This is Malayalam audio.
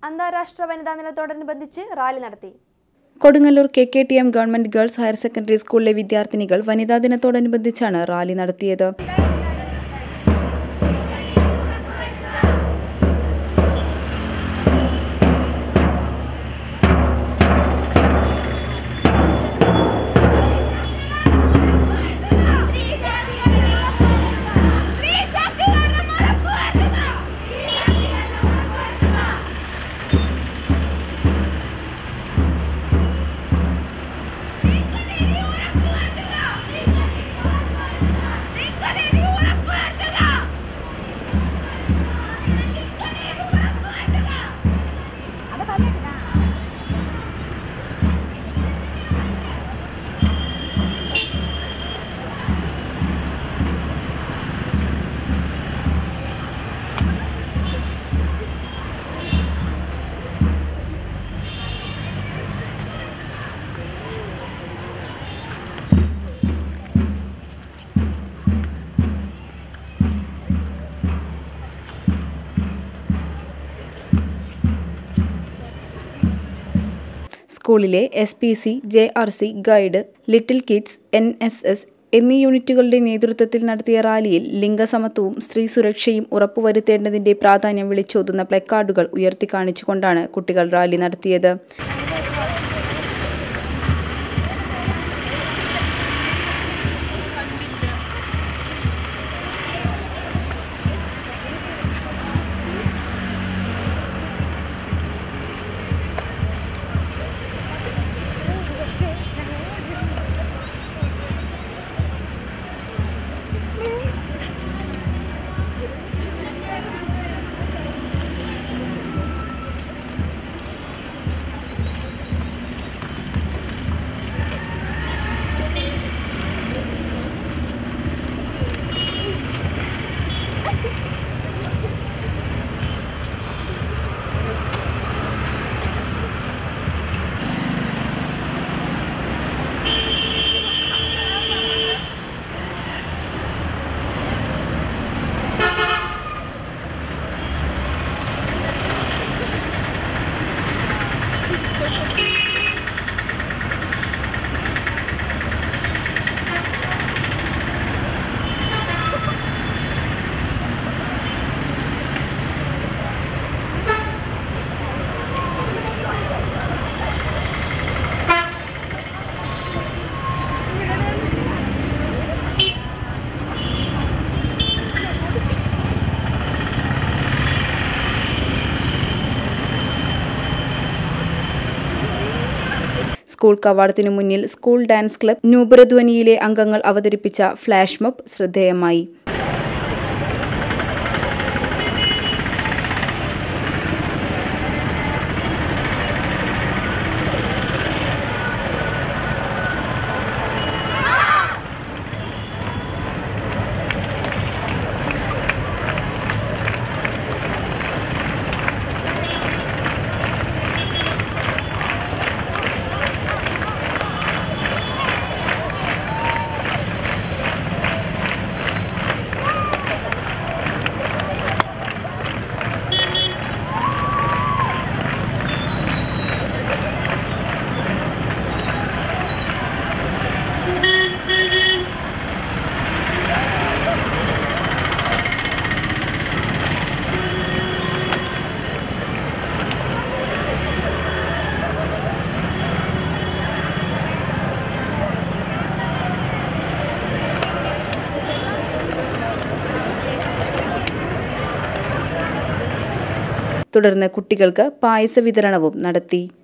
അന്താരാഷ്ട്ര വനിതാ ദിനത്തോടനുബന്ധിച്ച് റാലി നടത്തി Kodungallur K K T M government girls higher secondary സ്കൂളിലെ വിദ്യാർത്ഥിനികൾ വനിതാ ദിനത്തോടനുബന്ധിച്ചാണ് റാലി നടത്തിയത് സ്കൂളിലെ S P C J R C guide little kids N S S എന്നീ യൂണിറ്റുകളുടെ നേതൃത്വത്തിൽ നടത്തിയ റാലിയിൽ ലിംഗസമത്വവും സ്ത്രീ സുരക്ഷയും ഉറപ്പുവരുത്തേണ്ടതിന്റെ പ്രാധാന്യം വിളിച്ചോതുന്ന പ്ലക്കാർഡുകൾ ഉയർത്തിക്കാണിച്ചുകൊണ്ടാണ് കുട്ടികൾ റാലി നടത്തിയത് സ്കൂൾ കവാടത്തിനു മുന്നിൽ സ്കൂൾ ഡാൻസ് ക്ലബ് നൂപുരധ്വനിയിലെ അംഗങ്ങൾ അവതരിപ്പിച്ച ഫ്ലാഷ് മോബ് ശ്രദ്ധേയമായി തുടർന്ന് കുട്ടികൾക്ക് പായസ വിതരണവും നടത്തി